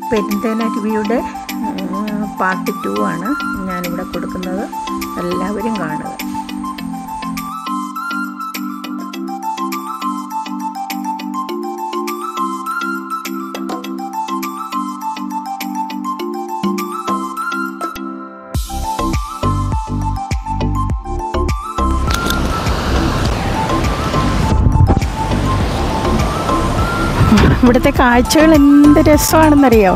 പെരുന്തേനരുവിയുടെ part two ആണ് ഞാനിവിടെ കൊടുക്കുന്നത് എല്ലാവരും കാണുക ഇവിടുത്തെ കാഴ്ചകൾ എന്ത് രസമാണെന്നറിയോ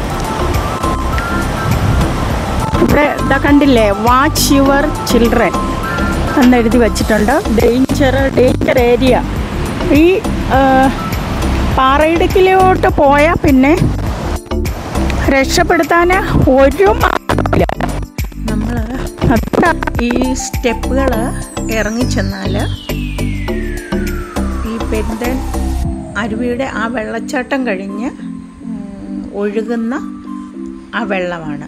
ഇവിടെ ഇതാ കണ്ടില്ലേ വാച്ച് യുവർ ചിൽഡ്രൻ എന്നെഴുതി വച്ചിട്ടുണ്ട് ഡേഞ്ചർ ഡേഞ്ചർ ഏരിയ ഈ ആ, പാറയിടുക്കിലോട്ട് പോയാൽ പിന്നെ രക്ഷപ്പെടുത്താൻ ഒരു മാർഗ്ഗമില്ല നമ്മൾ ഈ സ്റ്റെപ്പുകൾ ഇറങ്ങിച്ചെന്നാൽ ഈ പെരുന്തൻ അരുവിയുടെ ആ വെള്ളച്ചാട്ടം കഴിഞ്ഞ് ഉം, ഒഴുകുന്ന ആ വെള്ളമാണ്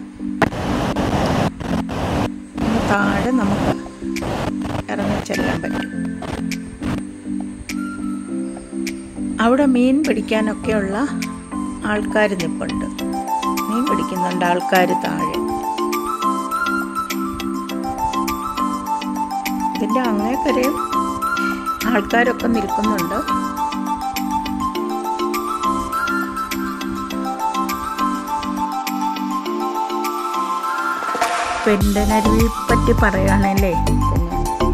അങ്ങ് താഴെ നമുക്ക് ഇറങ്ങിച്ചെല്ലാൻ പറ്റും അവിടെ മീൻ പിടിക്കാനൊക്കെയുള്ള ആൾക്കാർ നിൽപ്പുണ്ട് മീൻ പിടിക്കുന്നുണ്ട് ആൾക്കാർ താഴെ ഇതിൻ്റെ അങ്ങേക്കരയും ആൾക്കാരൊക്കെ നിൽക്കുന്നുണ്ട് പെരിന്തനരുവിയെ പറ്റി പറയുകയാണല്ലേ പിന്നെ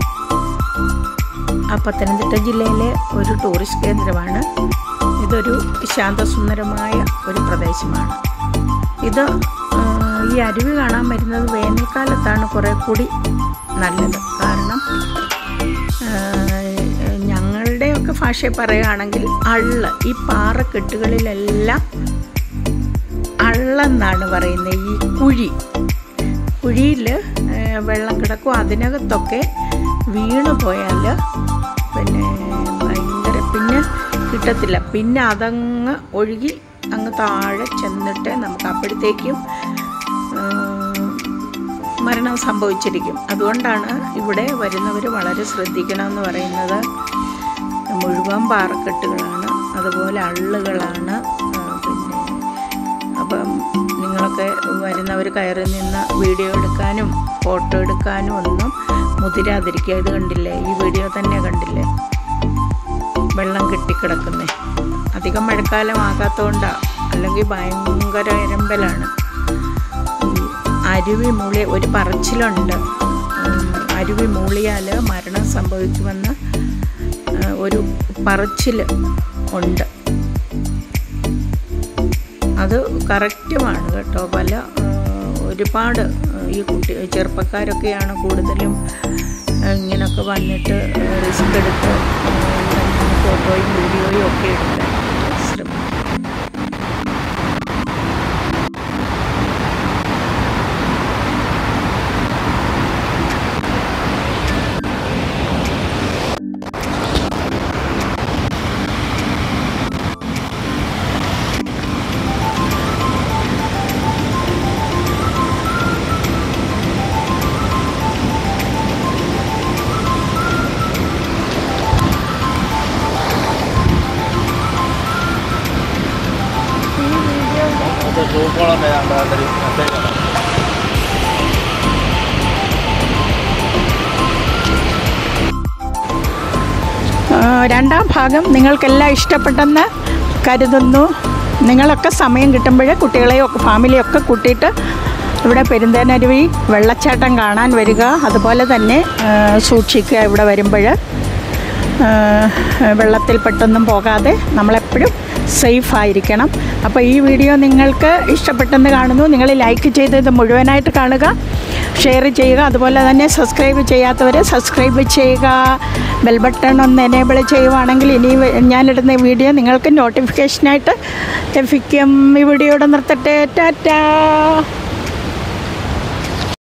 ആ പത്തനംതിട്ട ജില്ലയിലെ ഒരു ടൂറിസ്റ്റ് കേന്ദ്രമാണ് ഇതൊരു ശാന്തസുന്ദരമായ ഒരു പ്രദേശമാണ് ഇത് ആ, ഈ അരുവി കാണാൻ വരുന്നത് വേനൽക്കാലത്താണ് കുറേ കൂടി നല്ലത് കാരണം ആ, ഞങ്ങളുടെയൊക്കെ ഭാഷയിൽ പറയുകയാണെങ്കിൽ അള്ള് ഈ പാറക്കെട്ടുകളിലെല്ലാം അള്ളെന്നാണ് പറയുന്നത് ഈ കുഴി കുഴിയിൽ വെള്ളം കിടക്കും അതിനകത്തൊക്കെ വീണ് പോയാൽ പിന്നെ ഭയങ്കര പിന്നെ കിട്ടത്തില്ല പിന്നെ അതങ്ങ് ഒഴുകി അങ്ങ് താഴെ ചെന്നിട്ട് നമുക്ക് അപ്പോഴത്തേക്കും ആ, മരണം സംഭവിച്ചിരിക്കും അതുകൊണ്ടാണ് ഇവിടെ വരുന്നവർ വളരെ ശ്രദ്ധിക്കണമെന്ന് പറയുന്നത് മുഴുവൻ പാറക്കെട്ടുകളാണ് അതുപോലെ അള്ളുകളാണ് ആ, പിന്നെ അപ്പം നിങ്ങളൊക്കെ വരുന്നവർ കയറി നിന്ന് വീഡിയോ എടുക്കാനും ഫോട്ടോ എടുക്കാനും ഒന്നും മുതിരാതിരിക്കുക ഇത് കണ്ടില്ലേ ഈ വീഡിയോ തന്നെ കണ്ടില്ലേ വെള്ളം കെട്ടിക്കിടക്കുന്നേ അധികം മഴക്കാലം ആകാത്തതുകൊണ്ടാണ് അല്ലെങ്കിൽ ഭയങ്കര ഇരമ്പലാണ് ഈ അരുവി മൂളി ഒരു പറച്ചിലുണ്ട് ഉം, അരുവി മൂളിയാൽ മരണം സംഭവിക്കുമെന്ന് ആ, ഒരു പറച്ചിൽ ഉണ്ട് അത് കറക്റ്റുമാണ് കേട്ടോ പല ആ, ഒരുപാട് ആ, ഈ കുട്ടി ചെറുപ്പക്കാരൊക്കെയാണ് കൂടുതലും ആ, ഇങ്ങനൊക്കെ വന്നിട്ട് റിസ്ക് എടുത്ത് ആ, ഇവിടെ നിന്ന് ഫോട്ടോയും വീഡിയോയും ഒക്കെ എടുക്കാൻ ശ്രമിക്കും അത് ഗ്രൂപ്പുകളും വേണ്ടൊരു മെസ്സേജാണ് ആ, രണ്ടാം ഭാഗം നിങ്ങൾക്കെല്ലാം ഇഷ്ടപ്പെട്ടെന്ന് കരുതുന്നു നിങ്ങളൊക്കെ സമയം കിട്ടുമ്പോൾ കുട്ടികളെയും ഒക്കെ ഫാമിലിയൊക്കെ കൂട്ടിയിട്ട് ഇവിടെ പെരുന്തേനരുവി വെള്ളച്ചാട്ടം കാണാൻ വരിക അതുപോലെ തന്നെ ആ, സൂക്ഷിക്കുക ഇവിടെ വരുമ്പോൾ വെള്ളത്തിൽ പെട്ടൊന്നും പോകാതെ നമ്മളെപ്പോഴും സേഫ് ആയിരിക്കണം അപ്പോൾ ഈ വീഡിയോ നിങ്ങൾക്ക് ഇഷ്ടപ്പെട്ടെന്ന് കാണുന്നു നിങ്ങൾ ലൈക്ക് ചെയ്ത് ഇത് മുഴുവനായിട്ട് കാണുക ഷെയർ ചെയ്യുക അതുപോലെ തന്നെ സബ്സ്ക്രൈബ് ചെയ്യാത്തവർ സബ്സ്ക്രൈബ് ചെയ്യുക ബെൽ ബട്ടൺ ഒന്ന് എനേബിൾ ചെയ്യുവാണെങ്കിൽ ഇനി വ- ഞാനിടുന്ന വീഡിയോ നിങ്ങൾക്ക് നോട്ടിഫിക്കേഷനായിട്ട് ലഭിക്കും ഈ വീഡിയോയുടെ നിർത്തട്ടെ ടാറ്റാ